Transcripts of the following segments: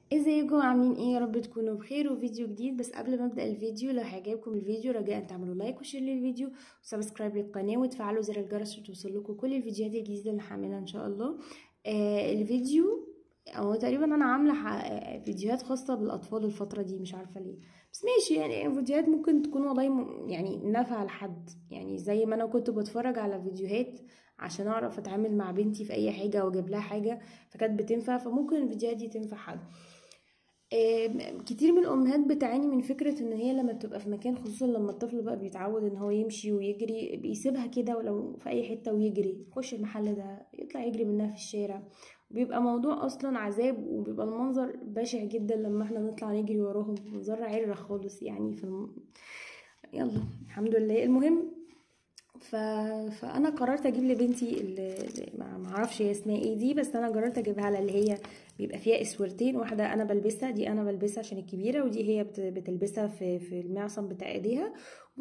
ازيكم عاملين ايه يا رب تكونوا بخير وفيديو جديد بس قبل ما ابدا الفيديو لو عجبكم الفيديو رجاء تعملوا لايك وشير للفيديو وسبسكرايب للقناه وتفعلوا زر الجرس عشان توصلكم كل الفيديوهات الجديده اللي هعملها ان شاء الله آه الفيديو او تقريبا انا عامله ح- فيديوهات خاصه بالاطفال الفتره دي مش عارفه ليه بس ماشي يعني فيديوهات ممكن تكون والله م- يعني نافعه لحد يعني زي ما انا كنت بتفرج على فيديوهات عشان اعرف اتعامل مع بنتي في اي حاجه او اجيب لها حاجه فكانت بتنفع فممكن الفيديوهات دي تنفع حد آه، كتير من الامهات بتعاني من فكره ان هي لما بتبقى في مكان خصوصا لما الطفل بقى بيتعود ان هو يمشي ويجري بيسيبها كده ولو في اي حته ويجري يخش المحل ده يطلع يجري منها في الشارع بيبقى موضوع اصلا عذاب وبيبقى المنظر بشع جدا لما احنا نطلع نجري وراهم منظر عرة خالص يعني في الم... يلا الحمد لله المهم ف... فانا قررت اجيب لبنتي اللي ما ما اعرفش هي اسمها ايه دي بس انا قررت اجيبها لها اللي هي بيبقى فيها اسورتين واحده انا بلبسها دي انا بلبسها عشان الكبيره ودي هي بت... بتلبسها في في المعصم بتاع ايديها و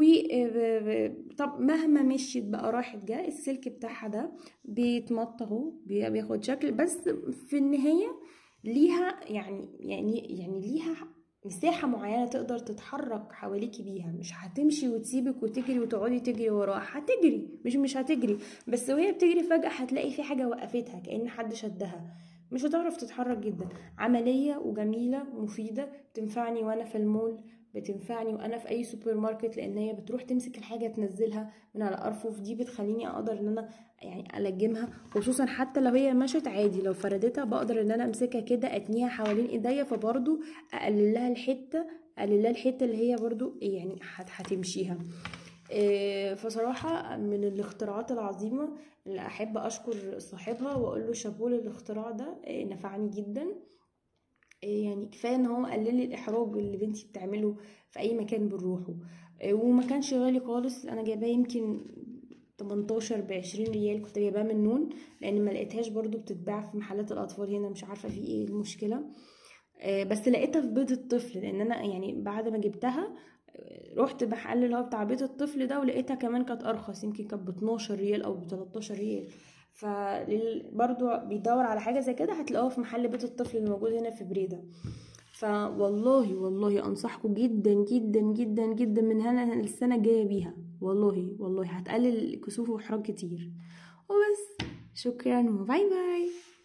طب مهما مشيت بقى راحت جا السلك بتاعها ده بيتمط اهو بي- بياخد شكل بس في النهايه ليها يعني يعني يعني ليها مساحة معينة تقدر تتحرك حواليكي بيها مش هتمشي وتسيبك وتجري وتقعدي تجري وراها هتجري مش مش هتجري بس وهي بتجري فجأة هتلاقي في حاجة وقفتها كأن حد شدها مش هتعرف تتحرك جدا عملية وجميلة مفيدة بتنفعني وانا في المول بتنفعني وانا في اي سوبر ماركت لان هي بتروح تمسك الحاجة تنزلها من على الارفف دي بتخليني اقدر ان انا يعني الجمها خصوصا حتى لو هي مشت عادي لو فردتها بقدر ان انا امسكها كده اتنيها حوالين ايديا فبرضو اقلل لها الحته اقلل لها الحته اللي هي برضو يعني هت- هتمشيها إيه، فصراحة من الاختراعات العظيمة اللي أحب أشكر صاحبها وأقول له شابوه للاختراع ده إيه، نفعني جدا إيه، يعني كفاية إن هو قلل لي الإحراج اللي بنتي بتعمله في أي مكان بنروحه إيه، وما كانش غالي خالص أنا جايباه يمكن 18 ب 20 ريال كنت جايباها من نون لان ما لقيتهاش برضو بتتباع في محلات الاطفال هنا مش عارفه في ايه المشكله آه، بس لقيتها في بيض الطفل لان انا يعني بعد ما جبتها آه، رحت محل اللي هو بتاع بيض الطفل ده ولقيتها كمان كانت ارخص يمكن كانت ب 12 ريال او ب 13 ريال فبرضو بيدور على حاجه زي كده هتلاقوها في محل بيت الطفل اللي موجود هنا في بريده فوالله والله انصحكم جدا جدا جدا جدا من هنا السنه الجايه بيها والله والله هتقلل كسوف واحراج كتير وبس شكرا وباي باي